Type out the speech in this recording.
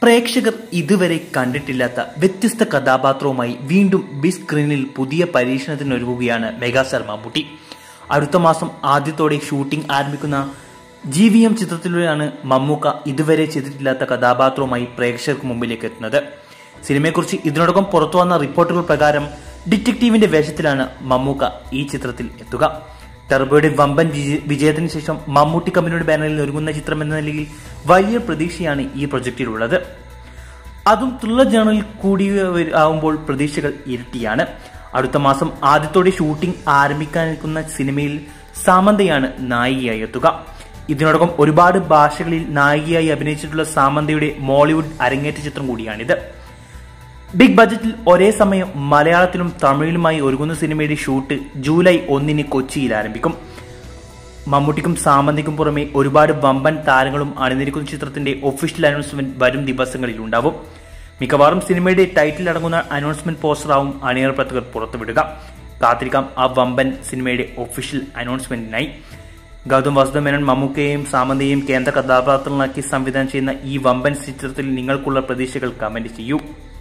പ്രേക്ഷകർ ഇതുവരെ കണ്ടിട്ടില്ലാത്ത വ്യത്യസ്ത കഥാപാത്രവുമായി വീണ്ടും ബിഗ് സ്ക്രീനിൽ പുതിയ പരീക്ഷണത്തിനൊരുങ്ങുകയാണ് മെഗാസ്റ്റാർ മമ്മൂട്ടി അടുത്ത മാസം ആദ്യത്തോടെ ഷൂട്ടിംഗ് ആരംഭിക്കുന്ന ജി വി എം ചിത്രത്തിലൂടെയാണ് മമ്മൂക്ക ഇതുവരെ ചെയ്തിട്ടില്ലാത്ത കഥാപാത്രവുമായി പ്രേക്ഷകർക്ക് മുമ്പിലേക്ക് എത്തുന്നത് സിനിമയെക്കുറിച്ച് ഇതിനോടകം പുറത്തുവന്ന റിപ്പോർട്ടുകൾ പ്രകാരം ഡിറ്റക്റ്റീവിന്റെ വേഷത്തിലാണ് മമ്മൂക്ക ഈ ചിത്രത്തിൽ എത്തുക ടർബോയുടെ വമ്പൻ വിജയ- വിജയത്തിന് ശേഷം മമ്മൂട്ടി കമ്പനിയുടെ ബാനറിൽ ഒരുങ്ങുന്ന ചിത്രം എന്ന നിലയിൽ വലിയ പ്രതീക്ഷയാണ് ഈ പ്രൊജക്റ്റിലുള്ളത് അതും ത്രില്ലർ ജേണലിൽ കൂടി വര- ആവുമ്പോൾ പ്രതീക്ഷകൾ ഇരട്ടിയാണ് അടുത്ത മാസം ആദ്യത്തോടെ ഷൂട്ടിംഗ് ആരംഭിക്കാനിരിക്കുന്ന സിനിമയിൽ സാമന്തയാണ് നായികയായി എത്തുക ഇതിനോടകം ഒരുപാട് ഭാഷകളിൽ നായികയായി അഭിനയിച്ചിട്ടുള്ള സാമന്തയുടെ മോളിവുഡ് അരങ്ങേറ്റ ചിത്രം കൂടിയാണിത് ബിഗ് ബജറ്റിൽ ഒരേ സമയം മലയാളത്തിലും തമിഴിലുമായി ഒരുങ്ങുന്ന സിനിമയുടെ ഷൂട്ട് ജൂലൈ ഒന്നിന് കൊച്ചിയിൽ ആരംഭിക്കും മമ്മൂട്ടിക്കും സാമന്തിക്കും പുറമെ ഒരുപാട് വമ്പൻ താരങ്ങളും അണിനിരക്കുന്ന ചിത്രത്തിന്റെ ഒഫീഷ്യൽ അനൗൺസ്മെന്റ് വരും ദിവസങ്ങളിൽ ഉണ്ടാവും മിക്കവാറും സിനിമയുടെ ടൈറ്റിൽ അടങ്ങുന്ന അനൗൺസ്മെന്റ് പോസ്റ്ററാവും അണിയർ പ്രവർത്തകർ പുറത്തുവിടുക കാത്തിരിക്കാം ആ വമ്പൻ സിനിമയുടെ ഒഫീഷ്യൽ അനൗൺസ്മെന്റിനായി ഗൗതം വാസുദേവ മേനോൻ മമ്മൂക്കയെയും സാമന്തയെയും കേന്ദ്ര കഥാപാത്രങ്ങളാക്കി സംവിധാനം ചെയ്യുന്ന ഈ വമ്പൻ ചിത്രത്തിൽ നിങ്ങൾക്കുള്ള പ്രതീക്ഷകൾ കമന്റ് ചെയ്യൂ